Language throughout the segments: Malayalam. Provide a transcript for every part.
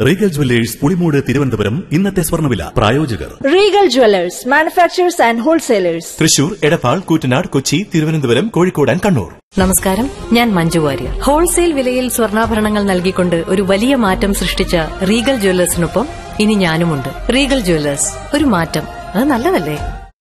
റീഗൽ ജുവല്ലേഴ്സ് പുളിമൂട് തിരുവനന്തപുരം ഇന്നത്തെ സ്വർണ്ണവില പ്രായോജകർ Regal Jewelers, manufacturers and wholesalers. Thrissur Edappal Koottanad Kochi Thiruvananthapuram Kozhikode and Kannur നമസ്കാരം ഞാൻ മഞ്ജു വാര്യർ ഹോൾസെയിൽ വിലയിൽ സ്വർണ്ണാഭരണങ്ങൾ നൽകിക്കൊണ്ട് ഒരു വലിയ മാറ്റം സൃഷ്ടിച്ച റീഗൽ ജ്വല്ലേഴ്സിനൊപ്പം ഇനി ഞാനുമുണ്ട് റീഗൽ ജ്വല്ലേഴ്സ് ഒരു മാറ്റം അത് നല്ലതല്ലേ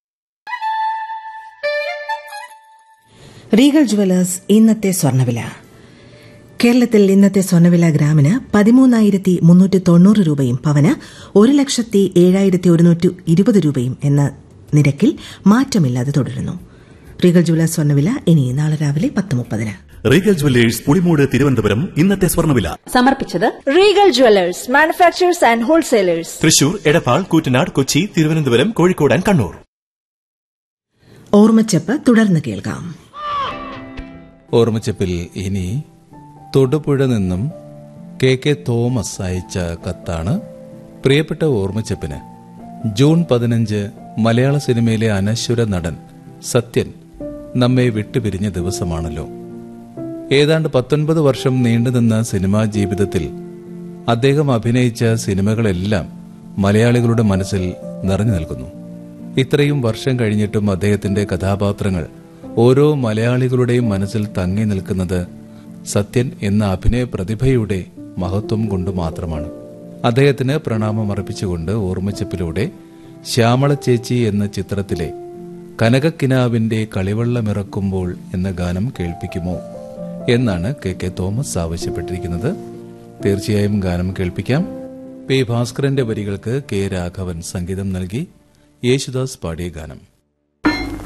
റീഗൽ ജുവലേഴ്സ് ഇന്നത്തെ സ്വർണ്ണവില കേരളത്തിൽ ഇന്നത്തെ സ്വർണ്ണവില ഗ്രാമിന് പതിമൂന്നായിരത്തി മുന്നൂറ്റി തൊണ്ണൂറ് രൂപയും പവന് ഒരു ലക്ഷത്തി ഏഴായിരത്തി ഒരുന്നൂറ്റി ഇരുപത് രൂപയും എന്ന നിരക്കിൽ മാറ്റമില്ലാതെ തുടരുന്നു റീഗൽ ജുവലേഴ്സ് സ്വർണ്ണവില ഇനി നാളെ രാവിലെ പത്ത് മുപ്പതിന് റീഗൽ ജുവല്ലേഴ്സ് പുളിമൂട് തിരുവനന്തപുരം ഇന്നത്തെ സ്വർണ്ണവില സമർപ്പിച്ചത് Regal Jewelers, manufacturers and wholesalers. Thrissur Edappal Koottanad Kochi Thiruvananthapuram Kozhikode and Kannur ഓർമ്മച്ചപ്പ് തുടർന്ന് കേൾക്കാം ഓർമ്മച്ചപ്പിൽ ഇനി തൊടുപുഴ നിന്നും കെ കെ തോമസ് അയച്ച കത്താണ് പ്രിയപ്പെട്ട ഓർമ്മച്ചപ്പിന് ജൂൺ പതിനഞ്ച് മലയാള സിനിമയിലെ അനശ്വര നടൻ സത്യൻ നമ്മെ വിട്ടുപിരിഞ്ഞ ദിവസമാണല്ലോ ഏതാണ്ട് പത്തൊൻപത് വർഷം നീണ്ടുനിന്ന സിനിമാ ജീവിതത്തിൽ അദ്ദേഹം അഭിനയിച്ച സിനിമകളെല്ലാം മലയാളികളുടെ മനസ്സിൽ നിറഞ്ഞു നിൽക്കുന്നു ഇത്രയും വർഷം കഴിഞ്ഞിട്ടും അദ്ദേഹത്തിന്റെ കഥാപാത്രങ്ങൾ ഓരോ മലയാളികളുടെയും മനസ്സിൽ തങ്ങി നിൽക്കുന്നത് സത്യൻ എന്ന അഭിനയ പ്രതിഭയുടെ മഹത്വം കൊണ്ട് മാത്രമാണ് അദ്ദേഹത്തിന് പ്രണാമം അർപ്പിച്ചുകൊണ്ട് ഓർമ്മച്ചപ്പിലൂടെ ശ്യാമള ചേച്ചി എന്ന ചിത്രത്തിലെ കനകക്കിനാവിന്റെ കളിവെള്ളമിറക്കുമ്പോൾ എന്ന ഗാനം കേൾപ്പിക്കുമോ എന്നാണ് കെ കെ തോമസ് ആവശ്യപ്പെട്ടിരിക്കുന്നത് തീർച്ചയായും ഗാനം കേൾപ്പിക്കാം പി ഭാസ്കരന്റെ വരികൾക്ക് കെ രാഘവൻ സംഗീതം നൽകി യേശുദാസ് പാടിയ ഗാനം